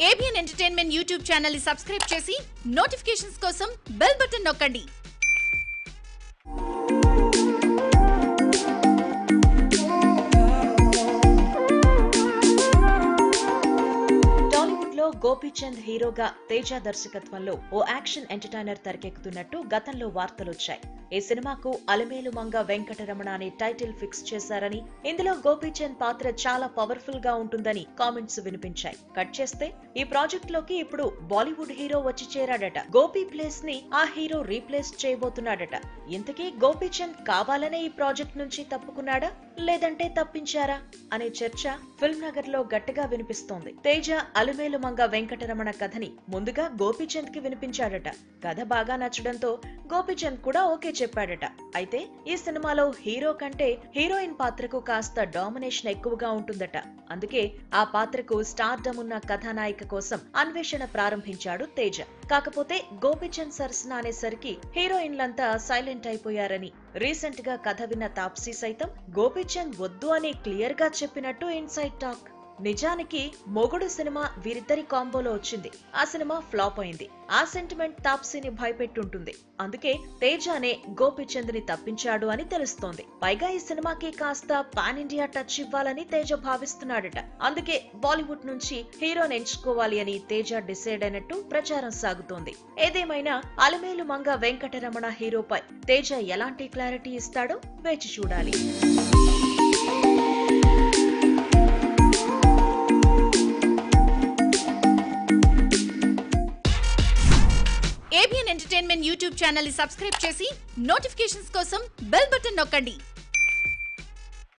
ABN entertainment YouTube channel ని subscribe చేసి notifications కోసం బెల్ బటన్ నొక్కండి టాలీవుడ్ లో గోపీచంద్ హీరోగా తేజ దర్శకత్వంలో ఓ యాక్షన్ ఎంటర్టైనర్ తెరకెక్కుతున్నట్టు గతంలో వార్తలొచ్చాయి ఈ సినిమాకు అలమేలు మంగ వెంకటరమణ అనే టైటిల్ ఫిక్స్ చేశారని ఇందులో గోపీచంద్ పాత్ర చాలా పవర్ఫుల్ గా ఉంటుందని కామెంట్స్ వినిపించాయి కట్ చేస్తే ఈ ప్రాజెక్ట్ లోకి ఇప్పుడు బాలీవుడ్ హీరో వచ్చి చేరాడట గోపీ ప్లేస్ ని ఆ హీరో రీప్లేస్ చేయబోతున్నాడట ఇంతకీ గోపీచంద్ కావాలనే ఈ ప్రాజెక్ట్ నుంచి తప్పుకున్నాడా లేదంటే తప్పించారా అనే చర్చ ఫిల్మ్ నగర్ లో గట్టిగా వినిపిస్తోంది తేజ అలుమేలు మంగ వెంకటరమణ కథని ముందుగా గోపీచంద్ కి వినిపించాడట కథ బాగా నచ్చడంతో గోపీచంద్ కూడా ఓకే చెప్పాడట అయితే ఈ సినిమాలో హీరో కంటే హీరోయిన్ పాత్రకు కాస్త డామినేషన్ ఎక్కువగా ఉంటుందట అందుకే ఆ పాత్రకు స్టార్డమ్ ఉన్న కథానాయిక కోసం అన్వేషణ ప్రారంభించాడు తేజ కాకపోతే గోపీచంద్ సరసన అనేసరికి హీరోయిన్లంతా సైలెంట్ అయిపోయారని రీసెంట్ గా కథ విన్న తాప్సీ సైతం గోపీచంద్ వద్దు అని క్లియర్ గా చెప్పినట్టు ఇన్సైడ్ టాక్ నిజానికి మొగుడు సినిమా వీరిద్దరి కాంబోలో వచ్చింది ఆ సినిమా ఫ్లాప్ అయింది ఆ సెంటిమెంట్ తాప్సీని భయపెట్టుంటుంది అందుకే తేజానే గోపీచంద్ ని తప్పించాడు అని తెలుస్తోంది పైగా ఈ సినిమాకి కాస్త పాన్ ఇండియా టచ్ ఇవ్వాలని తేజ భావిస్తున్నాడట అందుకే బాలీవుడ్ నుంచి హీరోని ఎంచుకోవాలి అని తేజ డిసైడ్ అయినట్టు ప్రచారం సాగుతోంది ఏదేమైనా అలమేలు మంగ వెంకటరమణ హీరోపై తేజ ఎలాంటి క్లారిటీ ఇస్తాడో వేచి చూడాలి ఏబిఎన్ ఎంటర్టైన్మెంట్ యూట్యూబ్ ఛానల్ ని సబ్స్క్రైబ్ చేసి నోటిఫికేషన్స్ కోసం బెల్ బటన్ నొక్కండి